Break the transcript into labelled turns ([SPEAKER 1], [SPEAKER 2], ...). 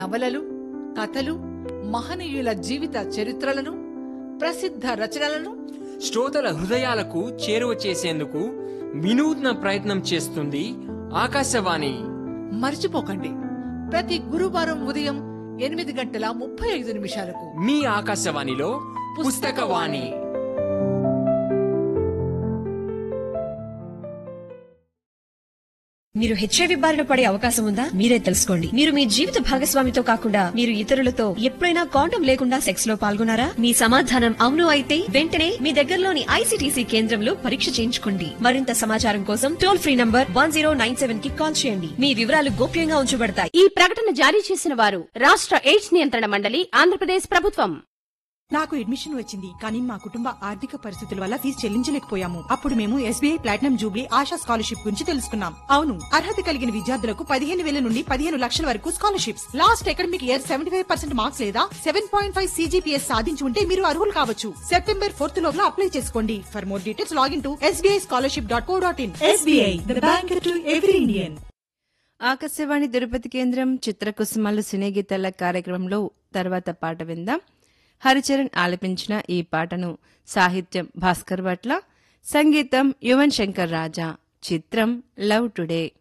[SPEAKER 1] నవలలు కథలు మహనీయుల జీవిత చరిత్రలను ప్రసిద్ధ రచనలను
[SPEAKER 2] శ్రోతల హృదయాలకు చేరువ చేసేందుకు వినూత్న ప్రయత్నం చేస్తుంది ఆకాశవాణి
[SPEAKER 1] మర్చిపోకండి ప్రతి గురువారం ఉదయం ఎనిమిది గంటల ముప్పై ఐదు నిమిషాలకు
[SPEAKER 2] మీ ఆకాశవాణిలో పుస్తకవాణి
[SPEAKER 3] మీరు హెచ్ఐవి బారిన పడే అవకాశం ఉందా మీరే తెలుసుకోండి మీరు మీ జీవిత భాగస్వామితో కాకుండా మీరు ఇతరులతో ఎప్పుడైనా కాండం లేకుండా సెక్స్ లో పాల్గొన్నారా మీ సమాధానం అవును అయితే వెంటనే మీ దగ్గరలోని ఐసీటీసీ కేంద్రంలో పరీక్ష చేయించుకోండి మరింత సమాచారం కోసం టోల్ ఫ్రీ నంబర్ వన్ కి కాల్ చేయండి మీ వివరాలు గోప్యంగా ఉంచబడతాయి
[SPEAKER 4] ఈ ప్రకటన జారీ చేసిన వారు రాష్ట్ర ఎయిడ్స్ నియంత్రణ మండలి ఆంధ్రప్రదేశ్ ప్రభుత్వం
[SPEAKER 5] నాకు అడ్మిషన్ వచ్చింది కానీ మా కుటుంబ ఆర్థిక పరిస్థితుల వల్ల ఫీజు చెల్లించలేకపోయాము అప్పుడు మేము SBI platinum jubilee Asha scholarship గురించి తెలుసుకున్నాం అవును అర్హత కలిగిన విద్యార్థులకు పదిహేను వేల నుండి పదిహేను లక్షల వరకు scholarships last academic year seventy five percent marks లేదా సెవెన్ పాయింట్ ఫైవ్ సీజీపీఎస్ సాధించి ఉంటే మీరు అర్హులు కావచ్చు సెప్టెంబర్ ఫోర్త్ లోపల అప్లై చేసుకోండి for more details log in to SBI scholarship dot co dot in SBI bank to every Indian
[SPEAKER 6] Akashvani Tirupati కేంద్రం చిత్రకుసుమాలు సినీ గీతాల కార్యక్రమంలో తర్వాత పాట విందాం హరిచరణ్ ఆలపించిన ఈ పాటను సాహిత్యం భాస్కర్ భట్ల సంగీతం యువన్ శంకర్ రాజా చిత్రం లవ్ టుడే